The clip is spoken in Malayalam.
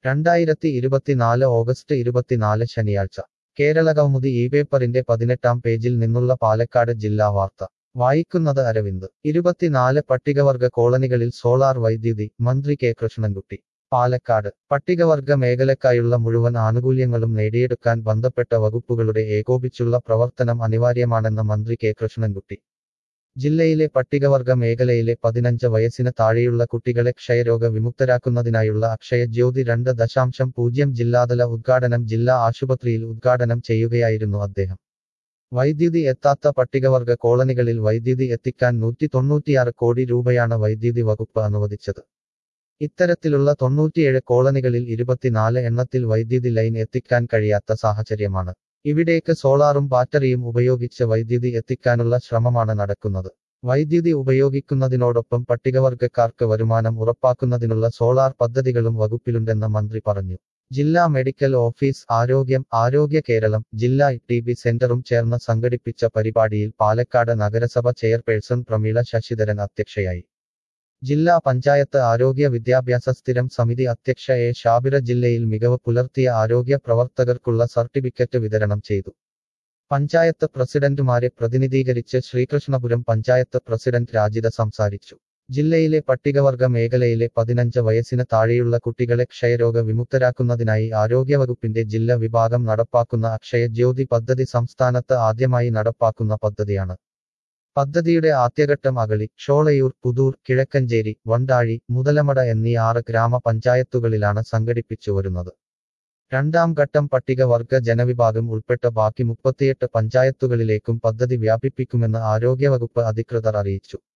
രണ്ടായിരത്തി ഇരുപത്തിനാല് ഓഗസ്റ്റ് ഇരുപത്തിനാല് ശനിയാഴ്ച കേരള കൗമുദി ഈ പേപ്പറിന്റെ പതിനെട്ടാം പേജിൽ നിന്നുള്ള പാലക്കാട് ജില്ലാ വാർത്ത വായിക്കുന്നത് അരവിന്ദ് ഇരുപത്തിനാല് പട്ടികവർഗ കോളനികളിൽ സോളാർ വൈദ്യുതി മന്ത്രി കെ കൃഷ്ണൻകുട്ടി പാലക്കാട് പട്ടികവർഗ മേഖലക്കായുള്ള മുഴുവൻ ആനുകൂല്യങ്ങളും നേടിയെടുക്കാൻ ബന്ധപ്പെട്ട വകുപ്പുകളുടെ ഏകോപിച്ചുള്ള പ്രവർത്തനം അനിവാര്യമാണെന്ന് മന്ത്രി കെ കൃഷ്ണൻകുട്ടി ജില്ലയിലെ പട്ടികവർഗ മേഖലയിലെ പതിനഞ്ച് വയസ്സിന് താഴെയുള്ള കുട്ടികളെ ക്ഷയരോഗ വിമുക്തരാക്കുന്നതിനായുള്ള അക്ഷയ ജ്യോതി രണ്ട് ദശാംശം പൂജ്യം ജില്ലാതല ഉദ്ഘാടനം ജില്ലാ ആശുപത്രിയിൽ ഉദ്ഘാടനം ചെയ്യുകയായിരുന്നു അദ്ദേഹം വൈദ്യുതി എത്താത്ത പട്ടികവർഗ കോളനികളിൽ വൈദ്യുതി എത്തിക്കാൻ നൂറ്റി തൊണ്ണൂറ്റിയാറ് കോടി രൂപയാണ് വൈദ്യുതി വകുപ്പ് അനുവദിച്ചത് ഇത്തരത്തിലുള്ള തൊണ്ണൂറ്റിയേഴ് കോളനികളിൽ ഇരുപത്തിനാല് എണ്ണത്തിൽ വൈദ്യുതി ലൈൻ എത്തിക്കാൻ കഴിയാത്ത സാഹചര്യമാണ് ഇവിടേക്ക് സോളാറും ബാറ്ററിയും ഉപയോഗിച്ച് വൈദ്യുതി എത്തിക്കാനുള്ള ശ്രമമാണ് നടക്കുന്നത് വൈദ്യുതി ഉപയോഗിക്കുന്നതിനോടൊപ്പം പട്ടികവർഗക്കാർക്ക് വരുമാനം ഉറപ്പാക്കുന്നതിനുള്ള സോളാർ പദ്ധതികളും വകുപ്പിലുണ്ടെന്ന് മന്ത്രി പറഞ്ഞു ജില്ലാ മെഡിക്കൽ ഓഫീസ് ആരോഗ്യം ആരോഗ്യ കേരളം ജില്ലാ ടി ബി സെന്ററും ചേർന്ന് സംഘടിപ്പിച്ച പരിപാടിയിൽ പാലക്കാട് നഗരസഭ ചെയർപേഴ്സൺ പ്രമീള ശശിധരൻ അധ്യക്ഷയായി ജില്ലാ പഞ്ചായത്ത് ആരോഗ്യ വിദ്യാഭ്യാസ സ്ഥിരം സമിതി അധ്യക്ഷ എ ഷാബിറ ജില്ലയിൽ മികവ് പുലർത്തിയ ആരോഗ്യ പ്രവർത്തകർക്കുള്ള സർട്ടിഫിക്കറ്റ് വിതരണം ചെയ്തു പഞ്ചായത്ത് പ്രസിഡന്റുമാരെ പ്രതിനിധീകരിച്ച് ശ്രീകൃഷ്ണപുരം പഞ്ചായത്ത് പ്രസിഡന്റ് രാജിത സംസാരിച്ചു ജില്ലയിലെ പട്ടികവർഗ മേഖലയിലെ പതിനഞ്ച് വയസ്സിന് താഴെയുള്ള കുട്ടികളെ ക്ഷയരോഗ വിമുക്തരാക്കുന്നതിനായി ആരോഗ്യവകുപ്പിന്റെ ജില്ല വിഭാഗം നടപ്പാക്കുന്ന അക്ഷയ ജ്യോതി പദ്ധതി സംസ്ഥാനത്ത് ആദ്യമായി നടപ്പാക്കുന്ന പദ്ധതിയാണ് പദ്ധതിയുടെ ആദ്യഘട്ടം അകളി ഷോളയൂർ പുതൂർ കിഴക്കഞ്ചേരി വണ്ടാഴി മുതലമട എന്നീ ആറ് ഗ്രാമപഞ്ചായത്തുകളിലാണ് സംഘടിപ്പിച്ചു വരുന്നത് രണ്ടാം ഘട്ടം പട്ടികവർഗ ജനവിഭാഗം ഉൾപ്പെട്ട ബാക്കി മുപ്പത്തിയെട്ട് പഞ്ചായത്തുകളിലേക്കും പദ്ധതി വ്യാപിപ്പിക്കുമെന്ന് ആരോഗ്യവകുപ്പ് അധികൃതർ അറിയിച്ചു